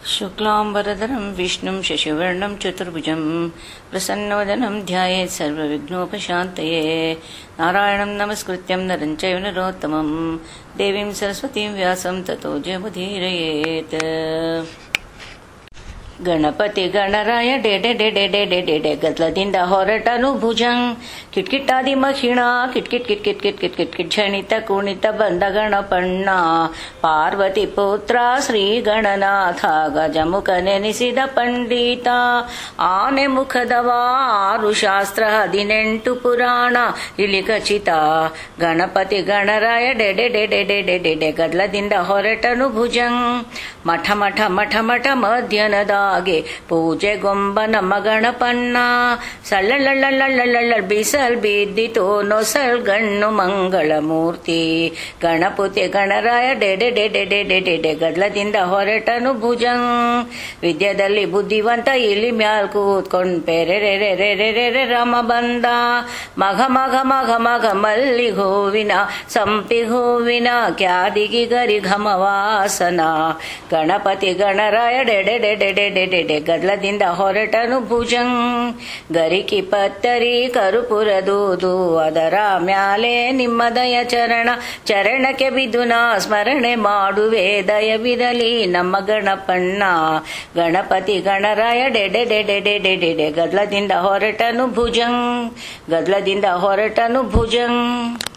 शुक्लाम्बरधरं विष्णुं शशिवर्णं चतुर्भुजं प्रसन्नवदनं ध्यायेत् सर्वविघ्नोपशान्तये नारायणं नमस्कृत्यं नरं चैव नरोत्तमं देवीं सरस्वतीं व्यासं ततो जयमुदीरयेत् ಗಣಪತಿ ಗಣರಾಯ ಡೆಡೆ ಡೆಡೆ ಡೆಡೆ ಡೆಡೆ ಗದ್ಲದಿಂದ ಹೊರಟನು ಭುಜಂಗ್ ಕಿಟ್ಕಿಟ್ಟಾದಿ ಮಹಿಣ ಕಿಟ್ಕಿಟ್ ಕಿಟ್ ಕಿಟ್ ಕಿಟ್ ಕಿಟ್ ಕಿಟ್ ಕಿಟ್ ಕ್ಷಣಿತ ಕುಣಿತ ಬಂದ ಗಣಪಣ್ಣ ಪಾರ್ವತಿ ಪುತ್ರ ಶ್ರೀ ಗಣನಾಥ ಗಜಮುಖ ನೆನೆಸಿದ ಪಂಡಿತ ಆನೆ ಮುಖದವ ಆರು ಶಾಸ್ತ್ರ ಹದಿನೆಂಟು ಪುರಾಣ ಇಲ್ಲಿ ಖಚಿತ ಗಣಪತಿ ಗಣರಾಯ ಡೆಡೆ ಡೆಡೆ ಡೆಡೆ ಡೆಡೆ ಗದ್ಲದಿಂದ ಹೊರಟನು ಭುಜಂಗ್ ಮಠ ಮಠ ಮಠ ಮಠ ಮಧ್ಯನದಾಗೆ ಪೂಜೆಗೊಂಬ ನಮ್ಮ ಗಣಪಣ್ಣ ಸಳ್ಳಳ್ಳಳ್ಳಳ್ಳಳ್ಳಳ್ಳ ಬಿಸಲ್ ಬಿದ್ದಿತು ನೊಸಲ್ ಗಣ್ಣು ಮಂಗಳ ಮೂರ್ತಿ ಗಣಪತಿ ಗಣರಾಯ ಡೆಡೆ ಡೆಡೆ ಡೆಡೆ ಡೆಡೆ ಗದ್ಲದಿಂದ ಹೊರಟನು ಭುಜಂಗ್ ವಿದ್ಯದಲ್ಲಿ ಬುದ್ಧಿವಂತ ಇಲ್ಲಿ ಮ್ಯಾಲ್ ಕೂತ್ಕೊಂಡ್ ಪೆರೆರೆರೆರೆರೆರೆ ರಮ ಬಂದ ಮಘ ಮಘ ಮಘ ಮಘ ಮಲ್ಲಿ ಹೂವಿನ ಸಂಪಿ ಹೂವಿನ ಕ್ಯಾದಿಗಿ ಗರಿ ಘಮವಾಸನ ಗಣಪತಿ ಗಣರಾಯ ಡೆಡೆ ಡೆಡೆ ಡೆಡೆ ಡೆಡೆ ಗದ್ಲದಿಂದ ಹೊರಟನು ಭುಜಂಗ್ ಗರಿಕಿ ಪತ್ತರಿ ಕರುಪುರ ದೂದು ಅದರ ಮ್ಯಾಲೆ ನಿಮ್ಮ ದಯ ಚರಣ ಚರಣಕ್ಕೆ ಬಿದ್ದು ನಾ ಸ್ಮರಣೆ ಮಾಡುವೆ ದಯವಿರಲಿ ನಮ್ಮ ಗಣಪಣ್ಣ ಗಣಪತಿ ಗಣರಾಯ ಡೆಡೆ ಡೆಡೆ ಡೆಡೆ ಡೆಡೆ ಗದ್ಲದಿಂದ ಹೊರಟನು ಭುಜಂಗ್ ಗದ್ಲದಿಂದ ಹೊರಟನು ಭುಜಂಗ್